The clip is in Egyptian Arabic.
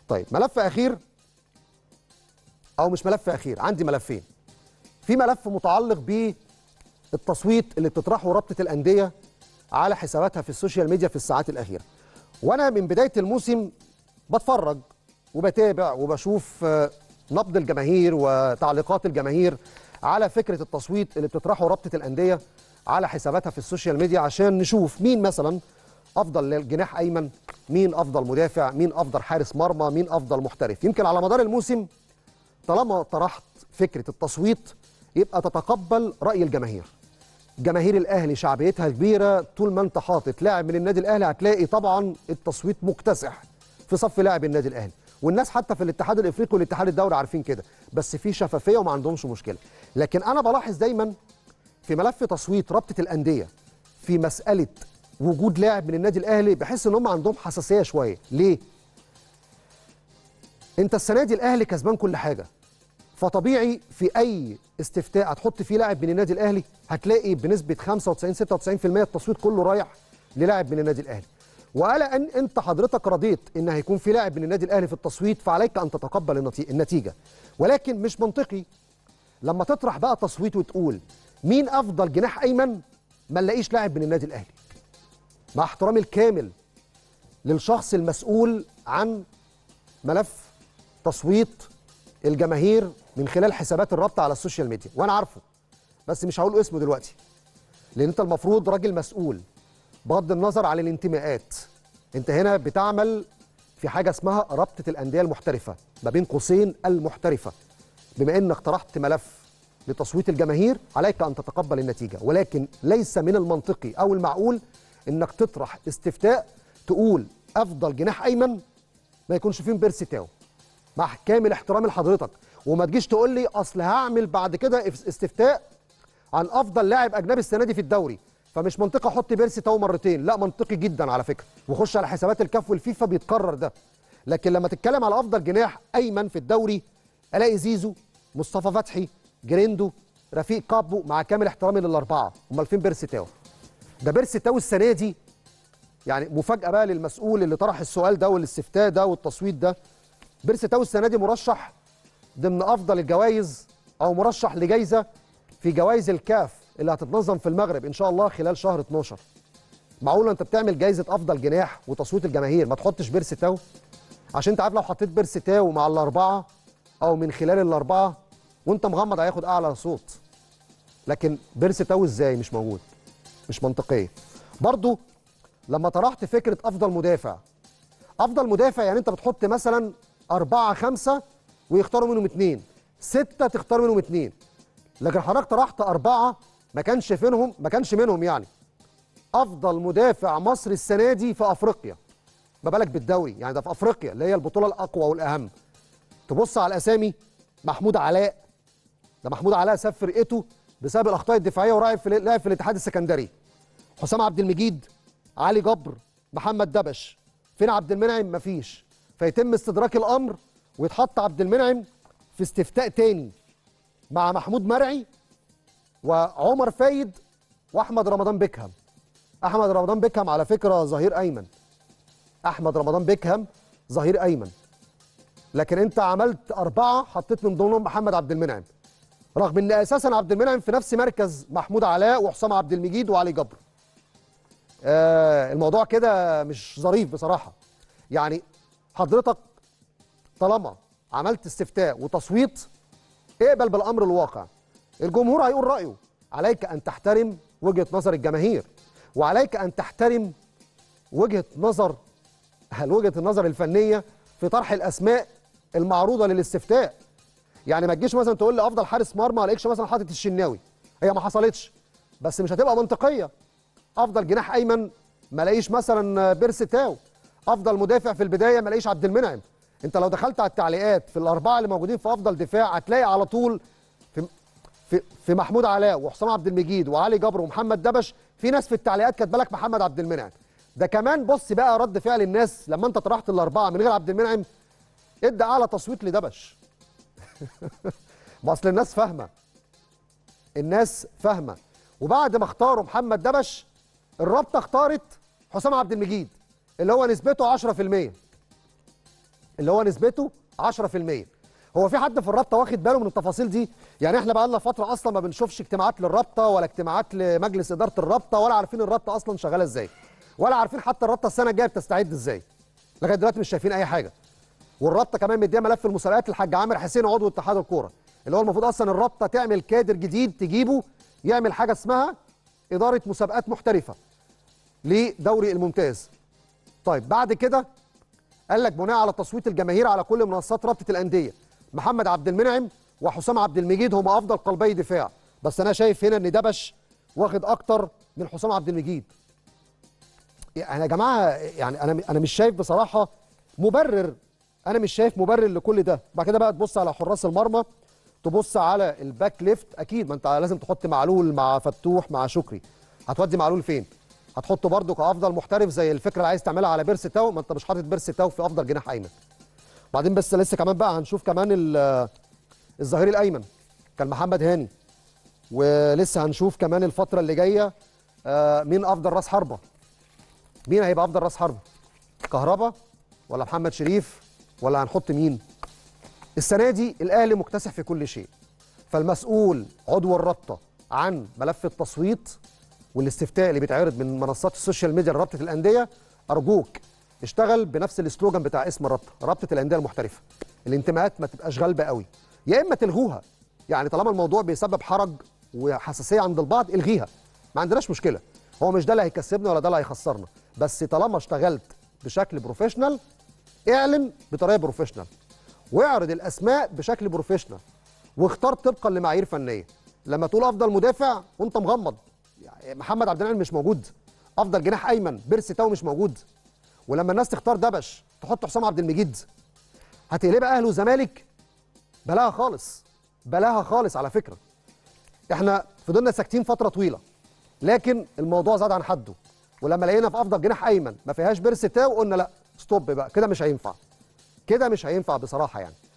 طيب ملف اخير او مش ملف اخير عندي ملفين في ملف متعلق بالتصويت اللي بتطرحه رابطه الانديه على حساباتها في السوشيال ميديا في الساعات الاخيره وانا من بدايه الموسم بتفرج وبتابع وبشوف آه، نبض الجماهير وتعليقات الجماهير على فكره التصويت اللي بتطرحه رابطه الانديه على حساباتها في السوشيال ميديا عشان نشوف مين مثلا افضل جناح ايمن مين افضل مدافع مين افضل حارس مرمى مين افضل محترف يمكن على مدار الموسم طالما طرحت فكره التصويت يبقى تتقبل راي الجماهير جماهير الاهلي شعبيتها كبيره طول ما انت حاطط لاعب من النادي الاهلي هتلاقي طبعا التصويت مكتسح في صف لاعب النادي الاهلي والناس حتى في الاتحاد الافريقي والاتحاد الدولي عارفين كده بس في شفافيه وما عندهمش مشكله لكن انا بلاحظ دايما في ملف تصويت رابطه الانديه في مساله وجود لاعب من النادي الاهلي بحس ان هم عندهم حساسيه شويه ليه انت السنه دي الاهلي كسبان كل حاجه فطبيعي في اي استفتاء هتحط فيه لاعب من النادي الاهلي هتلاقي بنسبه 95 96% التصويت كله رايح للاعب من النادي الاهلي وعلى ان انت حضرتك رضيت ان هيكون في لاعب من النادي الاهلي في التصويت فعليك ان تتقبل النتي- النتيجه ولكن مش منطقي لما تطرح بقى تصويت وتقول مين افضل جناح ايمن ما نلاقيش لاعب من النادي الاهلي مع احترامي الكامل للشخص المسؤول عن ملف تصويت الجماهير من خلال حسابات الرابطه على السوشيال ميديا وانا عارفه بس مش هقول اسمه دلوقتي لان انت المفروض راجل مسؤول بغض النظر عن الانتماءات انت هنا بتعمل في حاجه اسمها رابطه الانديه المحترفه ما بين قوسين المحترفه بما انك طرحت ملف لتصويت الجماهير عليك ان تتقبل النتيجه ولكن ليس من المنطقي او المعقول انك تطرح استفتاء تقول افضل جناح ايمن ما يكونش فيه بيرسي تاو مع كامل احترامي لحضرتك وما تجيش تقول لي اصل هعمل بعد كده اف- استفتاء عن افضل لاعب اجنبي السنه دي في الدوري فمش منطقي احط بيرسي تاو مرتين لا منطقي جدا على فكره وخش على حسابات الكاف والفيفا بيتكرر ده لكن لما تتكلم على افضل جناح ايمن في الدوري الاقي زيزو مصطفى فتحي جريندو رفيق كابو مع كامل احترامي للاربعه امال فين بيرسي تاو ده بيرسي تاو السنه دي يعني مفاجاه بقى للمسؤول اللي طرح السؤال ده والاستفتاء ده والتصويت ده بيرسي تاو السنه دي مرشح ضمن افضل الجوائز او مرشح لجائزه في جوائز الكاف اللي هتتنظم في المغرب ان شاء الله خلال شهر 12 معقول انت بتعمل جائزه افضل جناح وتصويت الجماهير ما تحطش بيرسي تاو عشان انت عارف لو حطيت بيرسي تاو مع الاربعه او من خلال الاربعه وانت مغمض هياخد اعلى صوت لكن بيرسي تاو ازاي مش موجود مش منطقيه برضو لما طرحت فكره افضل مدافع افضل مدافع يعني انت بتحط مثلا أربعة خمسة ويختاروا منهم اتنين ستة تختار منهم اتنين لكن حضرتك طرحت أربعة ما كانش فينهم ما كانش منهم يعني أفضل مدافع مصر السنة دي في أفريقيا ما بالك بالدوري يعني ده في أفريقيا اللي هي البطولة الأقوى والأهم تبص على الأسامي محمود علاء ده محمود علاء ساب فرقته بسبب الأخطاء الدفاعية وراعب في لعب في الاتحاد السكندري حسام عبد المجيد علي جبر محمد دبش فين عبد المنعم مفيش فيتم استدراك الامر ويتحط عبد المنعم في استفتاء تاني مع محمود مرعي وعمر فايد واحمد رمضان بيكهام احمد رمضان بيكهام على فكره ظهير ايمن احمد رمضان بيكهام ظهير ايمن لكن انت عملت اربعه حطيت من ضمنهم محمد عبد المنعم رغم ان اساسا عبد المنعم في نفس مركز محمود علاء وحسام عبد المجيد وعلي جبر آه الموضوع كده مش ظريف بصراحه يعني حضرتك طالما عملت استفتاء وتصويت اقبل بالامر الواقع الجمهور هيقول رايه عليك ان تحترم وجهه نظر الجماهير وعليك ان تحترم وجهه نظر وجهه النظر الفنيه في طرح الاسماء المعروضه للاستفتاء يعني ما تجيش مثلا تقول لي افضل حارس مرمى ما الاقيش مثلا حاطط الشناوي هي ما حصلتش بس مش هتبقى منطقيه افضل جناح ايمن ما الاقيش مثلا بيرسي تاو افضل مدافع في البدايه ما الاقيش عبد المنعم انت لو دخلت على التعليقات في الاربعه اللي موجودين في افضل دفاع هتلاقي على طول في في, في محمود علاء وحسام عبد المجيد وعلي جبر ومحمد دبش في ناس في التعليقات كاتبه لك محمد عبد المنعم ده كمان بص بقى رد فعل الناس لما انت طرحت الاربعه من غير عبد المنعم ادى اعلى تصويت لدبش ما اصل الناس فاهمه الناس فاهمه وبعد ما اختاروا محمد دبش الرابطه اختارت حسام عبد المجيد اللي هو نسبته 10% اللي هو نسبته 10% هو في حد في الرابطه واخد باله من التفاصيل دي يعني احنا بقى لنا فتره اصلا ما بنشوفش اجتماعات للرابطه ولا اجتماعات لمجلس اداره الرابطه ولا عارفين الرابطه اصلا شغاله ازاي ولا عارفين حتى الرابطه السنه الجايه بتستعد ازاي لغايه دلوقتي مش شايفين اي حاجه والرابطه كمان مديه ملف المسابقات للحاج عامر حسين عضو اتحاد الكوره اللي هو المفروض اصلا الرابطه تعمل كادر جديد تجيبه يعمل حاجه اسمها اداره مسابقات محترفه لدوري الممتاز طيب بعد كده قال لك بناء على تصويت الجماهير على كل منصات رابطه الانديه محمد عبد المنعم وحسام عبد المجيد هم افضل قلبي دفاع بس انا شايف هنا ان دبش واخد اكتر من حسام عبد المجيد يعني يا جماعه يعني انا انا مش شايف بصراحه مبرر انا مش شايف مبرر لكل ده بعد كده بقى تبص على حراس المرمى تبص على الباك ليفت اكيد ما انت لازم تحط معلول مع فتوح مع شكري هتودي معلول فين هتحطه برده كافضل محترف زي الفكره اللي عايز تعملها على بيرس تاو ما انت مش حاطط بيرس تاو في افضل جناح ايمن بعدين بس لسه كمان بقى هنشوف كمان ال- الظهير الايمن كان محمد هاني ولسه هنشوف كمان الفتره اللي جايه آه، مين افضل راس حربه مين هيبقى افضل راس حربه كهربا ولا محمد شريف ولا هنحط مين السنه دي الاهلي مكتسح في كل شيء فالمسؤول عضو الرابطه عن ملف التصويت والاستفتاء اللي بيتعرض من منصات السوشيال ميديا لرابطه الانديه ارجوك اشتغل بنفس السلوجان بتاع اسم الرابطه رابطه الانديه المحترفه الانتماءات ما تبقاش غالبه قوي يا اما تلغوها يعني طالما الموضوع بيسبب حرج وحساسيه عند البعض الغيها ما عندناش مشكله هو مش ده اللي هيكسبنا ولا ده اللي هيخسرنا بس طالما اشتغلت بشكل بروفيشنال اعلن بطريقه بروفيشنال واعرض الاسماء بشكل بروفيشنال واختار طبقا لمعايير فنيه لما تقول افضل مدافع وانت مغمض يعني محمد عبد النعيم مش موجود افضل جناح ايمن بيرسي تاو مش موجود ولما الناس تختار دبش تحط حسام عبد المجيد هتقلبها اهلي وزمالك بلاها خالص بلاها خالص على فكره احنا فضلنا ساكتين فتره طويله لكن الموضوع زاد عن حده ولما لقينا في افضل جناح ايمن ما فيهاش بيرسي تاو قلنا لا ستوب بقى كده مش هينفع كده مش هينفع بصراحه يعني